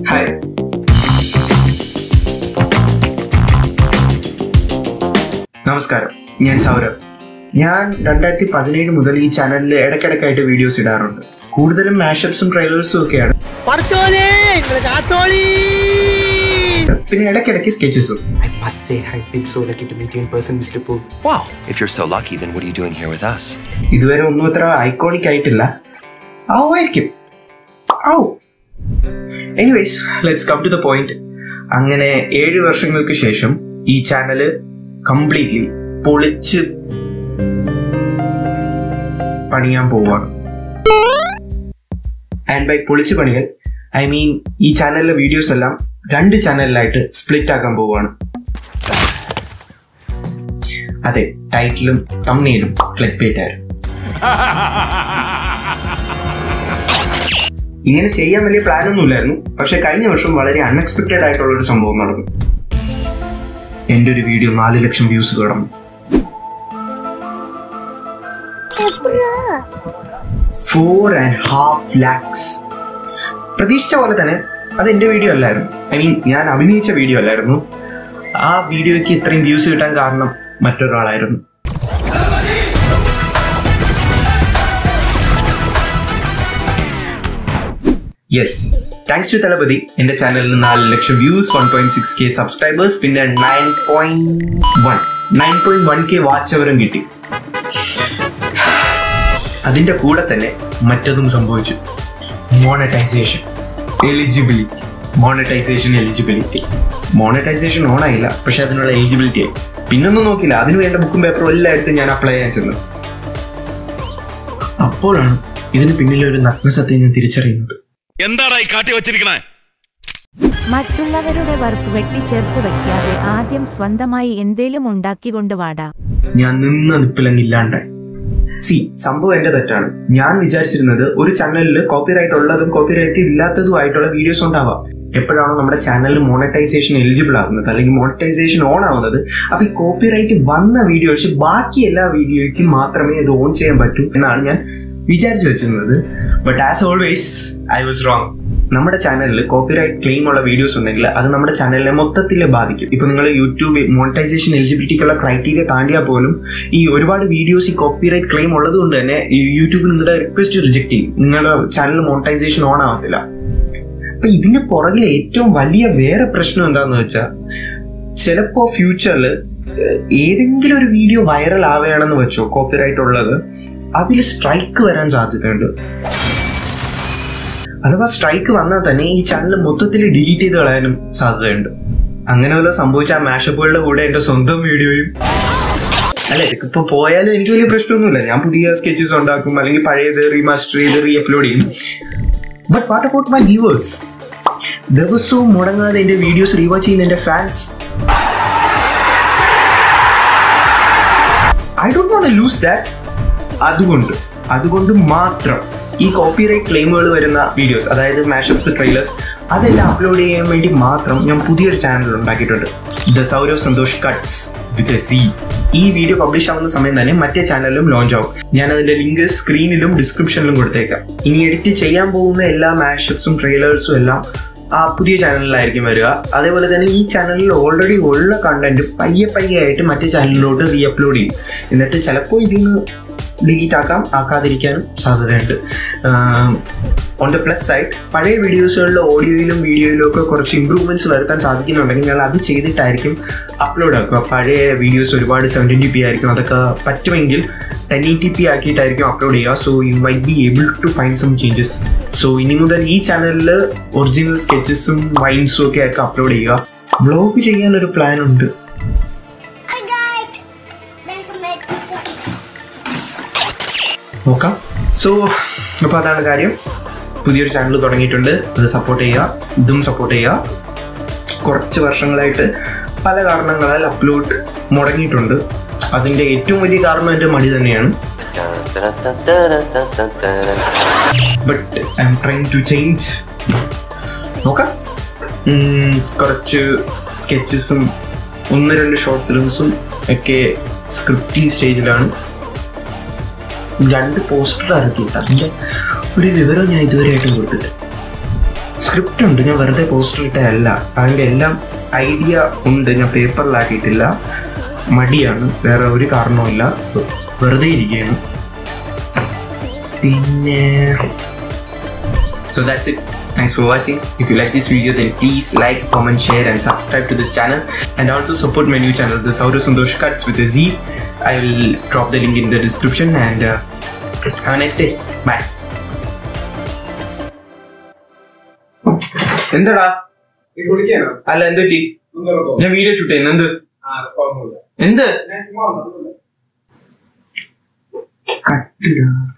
Hi നമസ്കാരം ഞാൻ സൗരഭ് ഞാൻ രണ്ടായിരത്തി പതിനേഴ് മുതൽ ഈ ചാനലിൽ ഇടയ്ക്കിടയ്ക്കായിട്ട് വീഡിയോസ് ഇടാറുണ്ട് കൂടുതലും മാഷപ്സും ട്രെയിലേഴ്സും ഒക്കെയാണ് പഠിച്ചോനെ നിങ്ങള് കാത്തോളി പിന്നെ ഇടയ്ക്കിടയ്ക്ക് സ്കെച്ചസും I must say, I feel so lucky to meet you in person, Mr. Poole. Wow. If you're so lucky, then what are you doing here with us? ഇതുവരെ ഒന്നും അത്ര ഐക്കോണിക് ആയിട്ടില്ല ആവുമായിരിക്കും ഔ anyways let's come to the point അങ്ങനെ ഏഴ് വർഷങ്ങൾക്ക് ശേഷം ഈ ചാനല് കംപ്ലീറ്റ്ലി പൊളിച്ച് പണിയാൻ പോവാണ് ആൻഡ് ബൈ പൊളിച്ച് പണിയൽ ഐ മീൻ ഈ ചാനലിലെ വീഡിയോസ് എല്ലാം രണ്ട് ചാനലിലായിട്ട് സ്പ്ലിറ്റ് ആക്കാൻ പോവുകയാണ് അതെ ടൈറ്റിലും തമ്മയിലും ക്ലിക്ക് ബേറ്റ് ആയിരുന്നു ഇങ്ങനെ ചെയ്യാൻ വലിയ പ്ലാൻ ഒന്നുമില്ലായിരുന്നു പക്ഷെ കഴിഞ്ഞ വർഷം വളരെ അൺഎക്സ്പെക്ടഡ് ആയിട്ടുള്ള ഒരു സംഭവം നടന്നു എന്റെ ഒരു വീഡിയോ നാല് ലക്ഷം വ്യൂസ് കടന്നു ഫോർ ആൻഡ് ഹാഫ് ലാക്സ് പ്രതീക്ഷിച്ച പോലെ തന്നെ അത് എന്റെ വീഡിയോ അല്ലായിരുന്നു ഐ മീൻ ഞാൻ അഭിനയിച്ച വീഡിയോ അല്ലായിരുന്നു ആ വീഡിയോയ്ക്ക് ഇത്രയും വ്യൂസ് കിട്ടാൻ കാരണം മറ്റൊരാളായിരുന്നു യെസ് താങ്ക്സ് ടു തലപതി എന്റെ ചാനലിന് നാല് ലക്ഷം views one point six K subscribers പിന്നെ nine point one nine point one K watch അവറും കിട്ടി അതിന്റെ കൂടെ തന്നെ മറ്റതും സംഭവിച്ചു monetisation eligibility monetisation eligibility monetisation on ആയില്ല പക്ഷെ അതിനുള്ള എലിജിബിലിറ്റി ആയി പിന്നൊന്നും നോക്കില്ല അതിന് വേണ്ട ബുക്കും പേപ്പറും എല്ലാം എടുത്ത് ഞാൻ അപ്ലൈ ചെയ്യാൻ ചെന്നു അപ്പോഴാണ് ഇതിന് പിന്നിലെ ഒരു നഗ്നസത്യം ഞാൻ തിരിച്ചറിയുന്നത് എന്താടാ ഈ കാട്ടി വച്ചിരിക്കണേ മറ്റുള്ളവരുടെ വർക്ക് വെട്ടിച്ചേർത്ത് വെക്കാതെ ആദ്യം സ്വന്തമായി എന്തേലും ഉണ്ടാക്കിക്കൊണ്ട് വാടാ ഞാൻ നിന്ന നിപ്പിലങ്ങ് ഇല്ലാണ്ടായി സി സംഭവം എന്റെ തെറ്റാണ് ഞാൻ വിചാരിച്ചിരുന്നത് ഒരു ചാനലിൽ കോപ്പിറൈറ്റ് ഉള്ളതും കോപ്പിറൈറ്റ് ഇല്ലാത്തതുമായിട്ടുള്ള വീഡിയോസ് ഉണ്ടാവാം എപ്പോഴാണോ നമ്മുടെ ചാനലിൽ മോണറ്റൈസേഷൻ എലിജിബിൾ ആകുന്നത് അല്ലെങ്കിൽ മോണറ്റൈസേഷൻ ഓൺ ആവുന്നത് അപ്പൊ ഈ കോപ്പിറൈറ്റ് വന്ന വീഡിയോ വെച്ച് ബാക്കി എല്ലാ വീഡിയോയ്ക്കും മാത്രമേ ഇത് ഓൺ ചെയ്യാൻ പറ്റൂ എന്നാണ് ഞാൻ വിചാരിച്ചു വെച്ചിരുന്നത് but as always I was wrong നമ്മുടെ ചാനലിൽ കോപ്പിറൈറ്റ് ക്ലെയിം ഉള്ള വീഡിയോസ് ഉണ്ടെങ്കിൽ അത് നമ്മുടെ ചാനലിനെ മൊത്തത്തിൽ ബാധിക്കും ഇപ്പൊ നിങ്ങൾ യൂട്യൂബ് മോണിറ്റൈസേഷൻ എലിജിബിലിറ്റിക്കുള്ള ക്രൈറ്റീരിയ താണ്ടിയാൽ പോലും ഈ ഒരുപാട് വീഡിയോസ് ഈ കോപ്പിറൈറ്റ് ക്ലെയിം ഉള്ളത് കൊണ്ട് തന്നെ ഈ യൂട്യൂബ് നിങ്ങളുടെ റിക്വസ്റ്റ് റിജക്ട് ചെയ്യും നിങ്ങളുടെ ചാനൽ മോണിറ്റൈസേഷൻ ഓൺ ആവത്തില്ല അപ്പൊ ഇതിന്റെ പുറകിൽ ഏറ്റവും വലിയ വേറെ പ്രശ്നം എന്താന്ന് വെച്ചാൽ ചിലപ്പോ ഫ്യൂച്ചറിൽ ഏതെങ്കിലും ഒരു വീഡിയോ വൈറൽ ആവുകയാണെന്ന് വെച്ചോ കോപ്പിറൈറ്റ് ഉള്ളത് അതിൽ സ്ട്രൈക്ക് വരാൻ സാധ്യതയുണ്ട് അഥവാ സ്ട്രൈക്ക് വന്നാൽ തന്നെ ഈ ചാനൽ മൊത്തത്തിൽ ഡിലീറ്റ് ചെയ്ത് കളയാനും സാധ്യതയുണ്ട് അങ്ങനെ വല്ല സംഭവിച്ച ആ മാഷപ്പുകളുടെ കൂടെ എന്റെ സ്വന്തം വീഡിയോയും അല്ല ഇപ്പൊ പോയാലും എനിക്ക് വലിയ പ്രശ്നമൊന്നുമില്ല ഞാൻ പുതിയ സ്കെച്ചസ് ഉണ്ടാക്കും അല്ലെങ്കിൽ പഴയത് റീമാസ്റ്റർ ചെയ്ത് റീ അപ്ലോഡ് ചെയ്യും but what about my viewers ദിവസവും മുടങ്ങാതെ എന്റെ വീഡിയോസ് റീവാച്ച് ചെയ്യുന്ന എന്റെ fans I don't want lose that അതുകൊണ്ട് അതുകൊണ്ട് മാത്രം ഈ കോപ്പിറൈറ്റ് ക്ലെയിമുകൾ വരുന്ന വീഡിയോസ് അതായത് മാഷപ്സ് ട്രെയിലേഴ്സ് അതെല്ലാം അപ്ലോഡ് ചെയ്യാൻ വേണ്ടി മാത്രം ഞാൻ പുതിയൊരു ചാനൽ ഉണ്ടാക്കിയിട്ടുണ്ട് the Saurav Santhosh cuts with സി ഈ വീഡിയോ പബ്ലിഷ് ആവുന്ന സമയം തന്നെ മറ്റേ ചാനലിലും ലോഞ്ച് ആവും ഞാൻ അതിന്റെ ലിങ്ക് സ്ക്രീനിലും ഡിസ്ക്രിപ്ഷനിലും കൊടുത്തേക്കാം ഇനി എഡിറ്റ് ചെയ്യാൻ പോകുന്ന എല്ലാ മാഷപ്സും ട്രെയിലേഴ്സും എല്ലാം ആ പുതിയ ചാനലിലായിരിക്കും വരിക അതേപോലെ തന്നെ ഈ ചാനലിൽ ഓൾറെഡി ഉള്ള കണ്ടന്റ് പയ്യെ പയ്യെ ആയിട്ട് മറ്റേ ചാനലിലോട്ട് റീ അപ്ലോഡ് ചെയ്യും എന്നിട്ട് ചിലപ്പോൾ ഇതിന്ന് ഡിലീറ്റ് ആക്കാം ആക്കാതിരിക്കാനും സാധ്യതയുണ്ട് ഓൺ ദ പ്ലസ് സൈഡ് പഴയ വീഡിയോസുകളിലെ ഓഡിയോയിലും വീഡിയോയിലും ഒക്കെ കുറച്ച് ഇമ്പ്രൂവ്മെന്റ്സ് വരുത്താൻ സാധിക്കുന്നുണ്ടെങ്കിൽ ഞാൻ അത് ചെയ്തിട്ടായിരിക്കും അപ്ലോഡ് ആക്കുക പഴയ വീഡിയോസ് ഒരുപാട് സെവൻറ്റീൻ ടി പി ആയിരിക്കും അതൊക്കെ പറ്റുമെങ്കിൽ ടെൻ ഇ ടി പി ആക്കിയിട്ടായിരിക്കും അപ്ലോഡ് ചെയ്യുക so you might be able to find some changes so ഇനി മുതൽ ഈ ചാനലിൽ ഒറിജിനൽ സ്കെച്ചസും വൈൻസും ഒക്കെ ആയിരിക്കും അപ്ലോഡ് ചെയ്യുക ബ്ലോഗ് ചെയ്യാൻ ഒരു പ്ലാൻ ഉണ്ട് Hi guys, welcome back to നോക്കാം സോ അപ്പോൾ അതാണ് കാര്യം പുതിയൊരു ചാനൽ തുടങ്ങിയിട്ടുണ്ട് അത് സപ്പോർട്ട് ചെയ്യുക ഇതും സപ്പോർട്ട് ചെയ്യുക കുറച്ച് വർഷങ്ങളായിട്ട് പല കാരണങ്ങളാൽ അപ്ലോഡ് മുടങ്ങിയിട്ടുണ്ട് അതിൻ്റെ ഏറ്റവും വലിയ കാരണം എൻ്റെ മടി തന്നെയാണ് but I'm trying to change നോക്കാം ഉം, കുറച്ച് സ്കെച്ചസും ഒന്ന് രണ്ട് ഷോർട്ട് ഫിലിംസും ഒക്കെ സ്ക്രിപ്റ്റിംഗ് സ്റ്റേജിലാണ് രണ്ട് പോസ്റ്റർ ഇറക്കിയിട്ട് അതിൻ്റെ ഒരു വിവരം ഞാൻ ഇതുവരെയായിട്ടും കൊടുത്തിട്ട് സ്ക്രിപ്റ്റ് ഉണ്ട് ഞാൻ വെറുതെ പോസ്റ്റർ ഇട്ടതല്ല അതിൻ്റെ എല്ലാം ഐഡിയ ഉണ്ട് ഞാൻ പേപ്പറിലാക്കിയിട്ടില്ല മടിയാണ് വേറെ ഒരു കാരണവുമില്ല വെറുതെ ഇരിക്കുകയാണ് പിന്നെ So that's it. Thanks for watching. If you like this video, then please like, comment, share, and subscribe to this channel. And also support my new channel, the Sauro Sundosh Cuts with a Z. I will drop the link in the description. And uh, have a nice day. Bye. എന്താടാ അല്ല എന്ത് പറ്റി ഞാൻ video shoot ചെയ്യുന്നു എന്ത് എന്ത് കട്ടിടാ